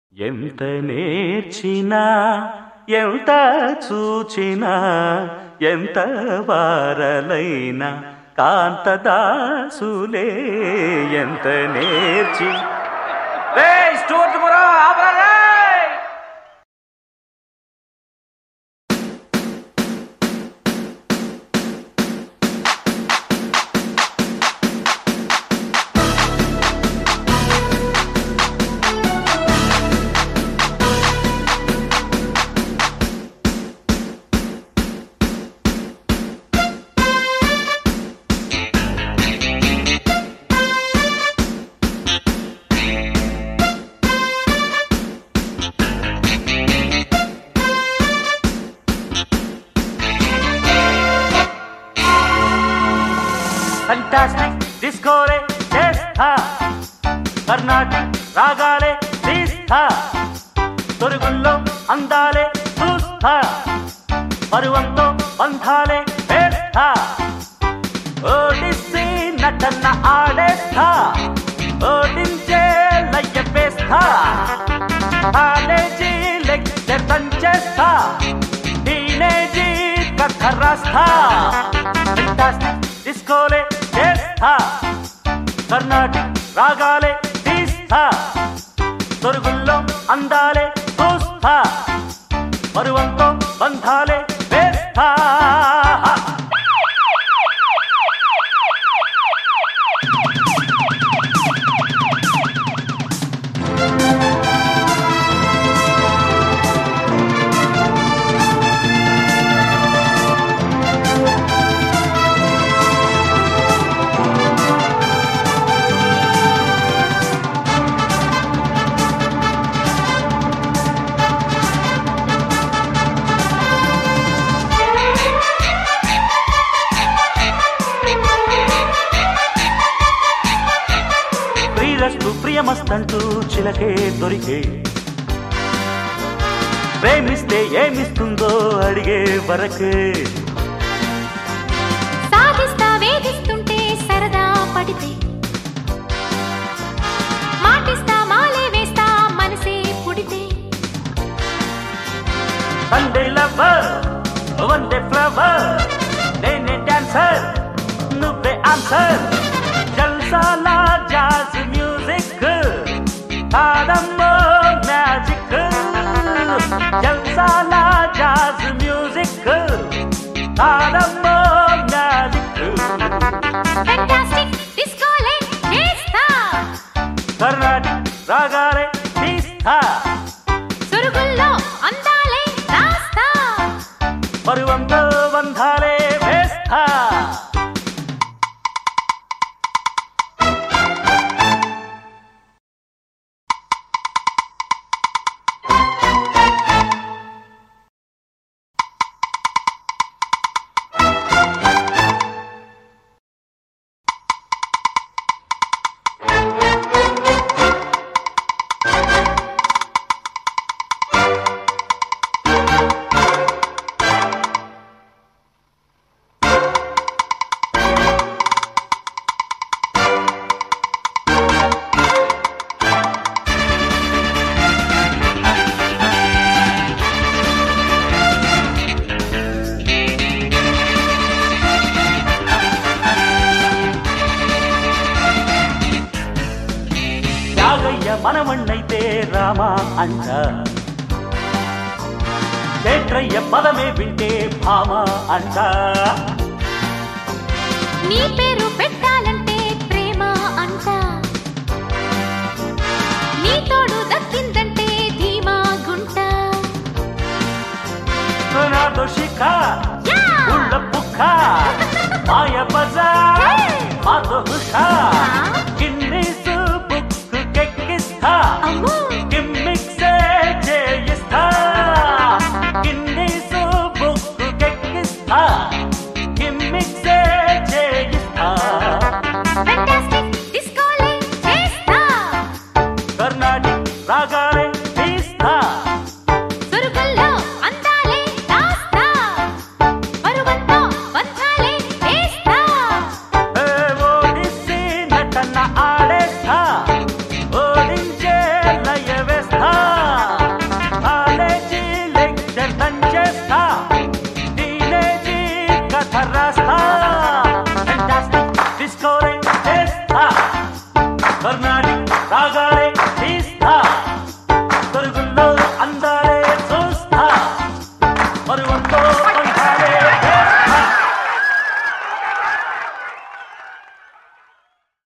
ఎంత నేర్చినా ఎంత చూచినా ఎంత వారలైనా కాంతదాసులే ఎంత నేర్చి రేయ్ స్టూవర్ట్ బ్రో ఆపరా రేయ్ ఫంటాస్టిక్ డిస్కోలే చేస్తా కర్ణాటిక్ రాగాలే తీస్తా తొరుగుల్లో అందాలే చూస్తా పరువంతో బంధాలే వేస్తా ఓడిసి నటన ఆడేస్తా ఓడించే లయ్యపేస్తా కాలేజీ లెక్చర్ దంచేస్తా టీనేజీ కథ రాస్తా ఫంటాస్టిక్ డిస్కోలే చేస్తా కర్ణాటిక్ రాగాలే తీస్తా తొరుగుల్లో అందాలే చూస్తా పరువంతో బంధాలే వేస్తా ప్రియరస్తు ప్రియమస్తంటూ చిలకే దొరికే ప్రేమిస్తే ఏమిస్తుందో అడిగే వరకే సాధిస్తా వేధిస్తుంటే సరదా పడితే మాటిస్తా మాలే వేస్తా మనసే పుడితే Sunday lover one day flower నేనే డాన్సర్ నువ్వే ఆన్సర్ జల్సాలా జాజ్ మ్యూజిక్ కాదమ్మో మ్యాజిక్ జల్సాలా జాజ్ మ్యూజిక్ కాదమ్మో మ్యాజిక్ ఫెంటాస్టిక్ డిస్కోలే చేస్తా కర్ణాటిక్ రాగాలే తీస్తా సురుగుల్లో అందాలే రాస్తా పరువంతో బంధాలే వేస్తా యాగయ్య మనమಣ್ಣైతే రామ అంట చేట్రయ్య పదమే వింటే భామ అంట నీ పేరు పెట్టాలంటే ప్రేమ అంట నీ తోడు దక్కిందంటే ధీమా గుంట నాతో శిఖ యా! ఉళ్ళ పుక్క మాయ బజార్ Hey! మాతో హుషా ఆ? గిన్నీసు బుక్ కెక్కిస్తా అమ్మో! గిమ్మిక్సే చేయిస్తా గిన్నీసు బుక్ కెక్కిస్తా గిమ్మిక్సే చేయిస్తా ఫెంటాస్టిక్ డిస్కోలే చేస్తా కర్ణాటిక్ రాగాలే తీస్తా సురుగుల్లో అందాలే రాస్తా పరువంతో బంధాలే వేస్తా ఏ ఓడిసి నటన ఆడేస్తా ఓడించే లయ వేస్తా రాగాల